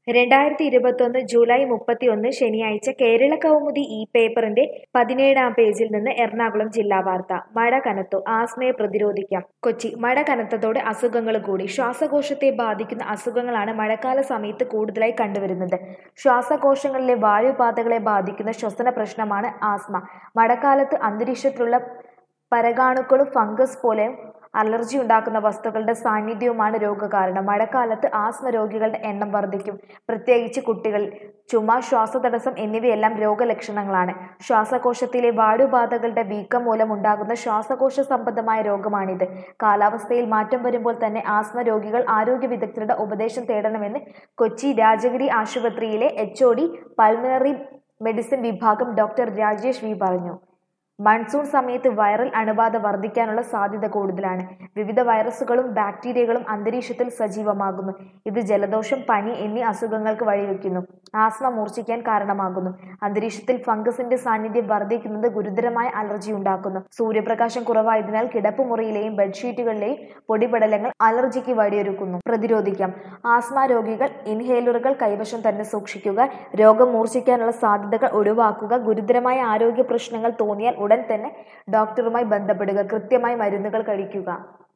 രണ്ടായിരത്തി ഇരുപത്തൊന്ന് ജൂലൈ മുപ്പത്തിയൊന്ന് ശനിയാഴ്ച കേരള കൗമുദി ഈ പേപ്പറിന്റെ പതിനേഴാം പേജിൽ നിന്ന് എറണാകുളം ജില്ലാ വാർത്ത മഴ കനത്തു ആസ്മയെ പ്രതിരോധിക്കാം കൊച്ചി മഴ കനത്തതോടെ അസുഖങ്ങൾ കൂടി ശ്വാസകോശത്തെ ബാധിക്കുന്ന അസുഖങ്ങളാണ് മഴക്കാല സമയത്ത് കൂടുതലായി കണ്ടുവരുന്നത് ശ്വാസകോശങ്ങളിലെ വായുപാതകളെ ബാധിക്കുന്ന ശ്വസന പ്രശ്നമാണ് ആസ്മ മഴക്കാലത്ത് അന്തരീക്ഷത്തിലുള്ള പരകാണുക്കളും ഫംഗസ് പോലെ അലർജി ഉണ്ടാക്കുന്ന വസ്തുക്കളുടെ സാന്നിധ്യവുമാണ് രോഗകാരണം മഴക്കാലത്ത് ആസ്മ രോഗികളുടെ എണ്ണം വർദ്ധിക്കും പ്രത്യേകിച്ച് കുട്ടികളിൽ ചുമ ശ്വാസതടസ്സം എന്നിവയെല്ലാം രോഗലക്ഷണങ്ങളാണ് ശ്വാസകോശത്തിലെ വായുബാധകളുടെ വീക്കം മൂലം ഉണ്ടാകുന്ന ശ്വാസകോശ സംബന്ധമായ രോഗമാണിത് കാലാവസ്ഥയിൽ മാറ്റം വരുമ്പോൾ തന്നെ ആസ്മ രോഗികൾ ആരോഗ്യ വിദഗ്ധരുടെ ഉപദേശം തേടണമെന്ന് കൊച്ചി രാജഗിരി ആശുപത്രിയിലെ H O D pulmonary medicine വിഭാഗം ഡോക്ടർ രാജേഷ് വി പറഞ്ഞു മൺസൂൺ സമയത്ത് വൈറൽ അണുബാധ വർദ്ധിക്കാനുള്ള സാധ്യത കൂടുതലാണ് വിവിധ വൈറസുകളും ബാക്ടീരിയകളും അന്തരീക്ഷത്തിൽ സജീവമാകുന്നു ഇത് ജലദോഷം പനി എന്നീ അസുഖങ്ങൾക്ക് വഴിവെക്കുന്നു ആസ്മ മൂർച്ഛിക്കാൻ കാരണമാകുന്നു അന്തരീക്ഷത്തിൽ ഫംഗസിന്റെ സാന്നിധ്യം വർദ്ധിക്കുന്നത് ഗുരുതരമായ അലർജി ഉണ്ടാക്കുന്നു സൂര്യപ്രകാശം കുറവായതിനാൽ കിടപ്പുമുറിയിലെയും ബെഡ്ഷീറ്റുകളിലെയും പൊടിപടലങ്ങൾ അലർജിക്ക് വഴിയൊരുക്കുന്നു പ്രതിരോധിക്കാം ആസ്മ രോഗികൾ ഇൻഹേലറുകൾ കൈവശം തന്നെ സൂക്ഷിക്കുക രോഗം മൂർച്ഛിക്കാനുള്ള സാധ്യതകൾ ഒഴിവാക്കുക ഗുരുതരമായ ആരോഗ്യ പ്രശ്നങ്ങൾ തോന്നിയാൽ ഉടൻ തന്നെ ഡോക്ടറുമായി ബന്ധപ്പെടുക കൃത്യമായി മരുന്നുകൾ കഴിക്കുക